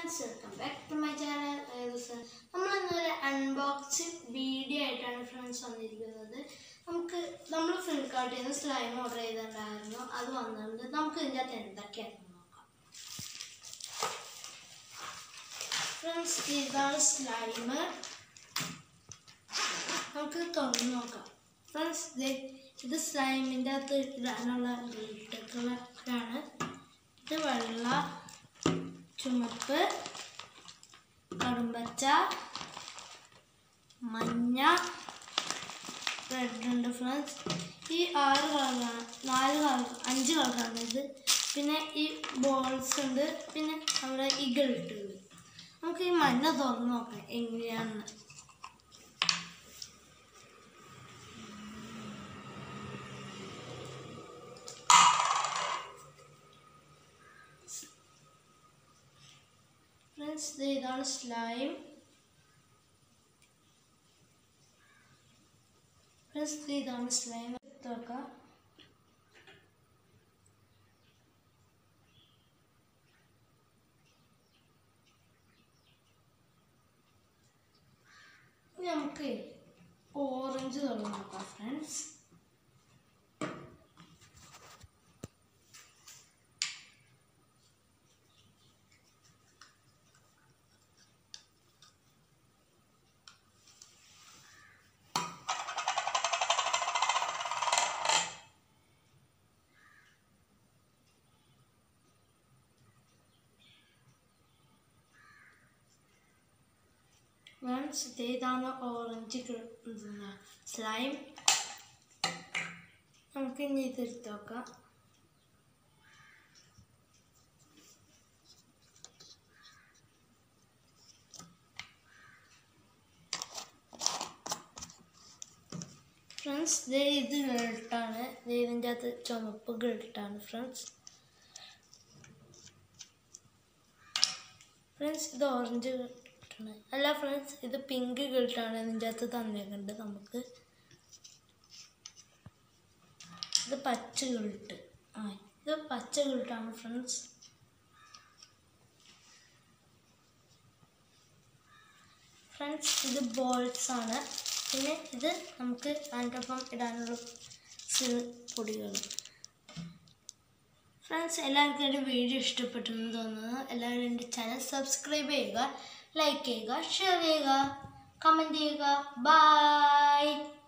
friends welcome back to my channel നമ്മളിന്നൊരു unboxing video ആയിട്ടാണ് friends വന്നിരിക്കുന്നത് നമുക്ക് നമ്മൾ ഫ്ലിപ്കാർട്ടിൽ നിന്ന് സ്ലൈം ഓർഡർ ചെയ്തിട്ടുണ്ടായിരുന്നു അത് വന്നിട്ടുണ്ട് നമുക്ക് ഇതിൻ്റെ അകത്ത് എന്തൊക്കെയാണെന്ന് നോക്കാം ഫ്രണ്ട്സ് ഇതാണ് സ്ലൈം നമുക്ക് തുറന്ന് നോക്കാം ഫ്രണ്ട്സ് ഇത് സ്ലൈമിൻ്റെ അകത്ത് ഇടാനുള്ള ഗിൽട്ടുകളാണ് ഇത് വെള്ള ചുമപ്പ് കടുമ്പച്ച മഞ്ഞ റെഡ് ഉണ്ട് ഫ്രണ്ട്സ് ഈ ആറ് കളറാണ് നാല് കളർ അഞ്ച് കളറാണ് ഇത് പിന്നെ ഈ ബോൾസ് ഉണ്ട് പിന്നെ നമ്മുടെ ഇഗൾ ഇട്ടുണ്ട് നമുക്ക് ഈ മഞ്ഞ തുറന്ന് നോക്കാം എങ്ങനെയാണെന്ന് ഫ്രണ്ട്സ് ഇത് ഇതാണ് സ്ലൈം ഫ്രണ്ട്സ് ഇത് ഇതാണ് സ്ലൈം എടുത്ത് വെക്കാം ഇനി നമുക്ക് ഓറഞ്ച് തുറന്ന് നോക്കാം ഫ്രണ്ട്സ് ഫ്രണ്ട്സ് ഇതാണ് ഓറഞ്ച് സ്ലൈം നമുക്ക് ഇനി ഇതെടുത്ത് നോക്കാം ഫ്രണ്ട്സ് ദേ ഇത് ഗിൾട്ടാണ് ഇതിൻ്റെ അകത്ത് ചുമപ്പ് ഗിൾട്ടാണ് ഫ്രണ്ട്സ് ഫ്രണ്ട്സ് ഇത് ഓറഞ്ച് ഗിൾട്ടാണ് അല്ല ഫ്രണ്ട്സ് ഇത് പിങ്ക് ഗിൾട്ടാണ് ഇതിൻ്റെ അകത്ത് തന്നേക്കുന്നുണ്ട് നമുക്ക് ഇത് പച്ച ഗിൾട്ട് ആ ഇത് പച്ച ഗിൾട്ടാണ് ഫ്രണ്ട്സ് ഫ്രണ്ട്സ് ഇത് ബോൾസ് ആണ് പിന്നെ ഇത് നമുക്ക് അതിൻ്റെ ഒപ്പം ഇടാനുള്ള സിൽ പൊടികൾ ഫ്രണ്ട്സ് എല്ലാവർക്കും എൻ്റെ വീഡിയോ ഇഷ്ടപ്പെട്ടു എന്ന് തോന്നുന്നു എല്ലാവരും എൻ്റെ ചാനൽ സബ്സ്ക്രൈബ് ചെയ്യുക ലൈക്ക് ചെയ്യുക ഷെയർ ചെയ്യുക കമൻറ്റ് ചെയ്യുക ബൈ